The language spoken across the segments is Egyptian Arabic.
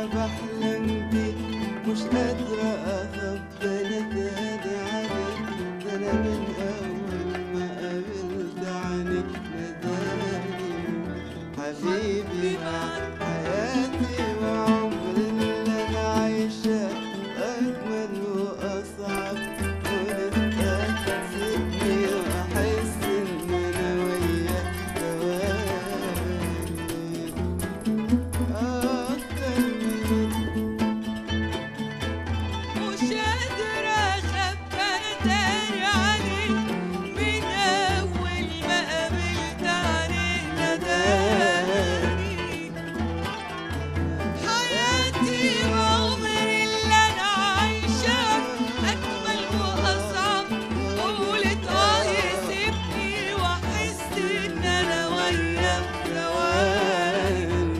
انا بحلم بيك مش قادرة اخبي نداني عليك ده انا من اول ما قابلت عينيك نداني حبيبي معاك حياتي وعمري اللي انا عايشاه اجمل واصعب ولسه تسيبني واحس ان انا وياك ثواني اكتر من مش قادرة أخبى تاني عليك من أول ما قابلت عليك نداني حياتي وعمري اللي أنا عايشاه أجمل وأصعب قولت آه يسيبني وأحس إن أنا وياك ثواني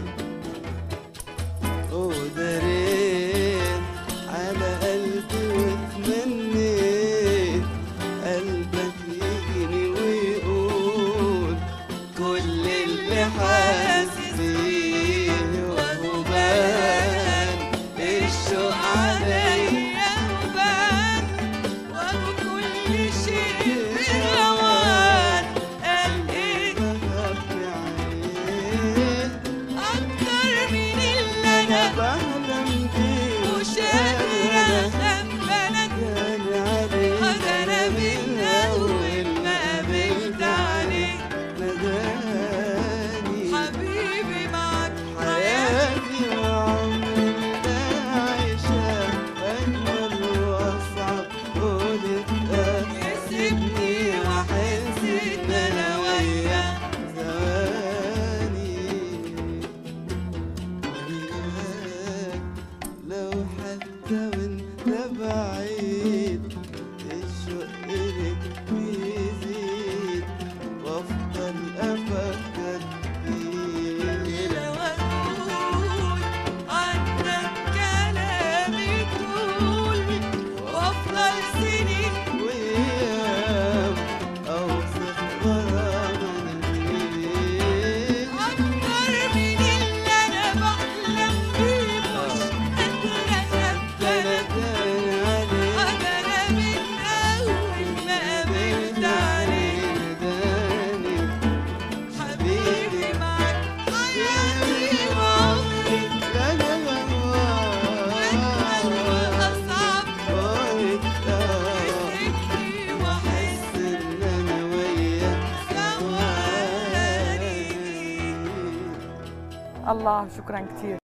وداريت على قلبي واتمنيت قلبك يجري ويقول كل اللي حاسس بيه وهو بان الشوق عليا وبان وابو كل شيء بالروان قال ايه بخبي عليه اكتر من اللي انا بحلم بيه مش قادرة اخبى كان عليك انا من اول ما قابلت عليك نداني حبيبي معاك حياتي حياتي وعمري اللي عايشاه أجمل وأصعب قولت يسيبني واحس ان انا وياك ثواني وياك لو حتى وانت بعيد الشوق لك بيزيد وافضل افكر فيك لو اقول عنك كلامي طول وافضل سنين وياك اوصف غرامك بيك اكتر من اللي انا بحلم بيه مش قادرة انا اخبى كان عليك انا من اول ما قابلت عليك نداني حبيبي معاك حياتي وعمري لا لا لا اجمل واصعب قلت يسيبني واحس ان انا وياك ثواني ثواني الله شكرا كثير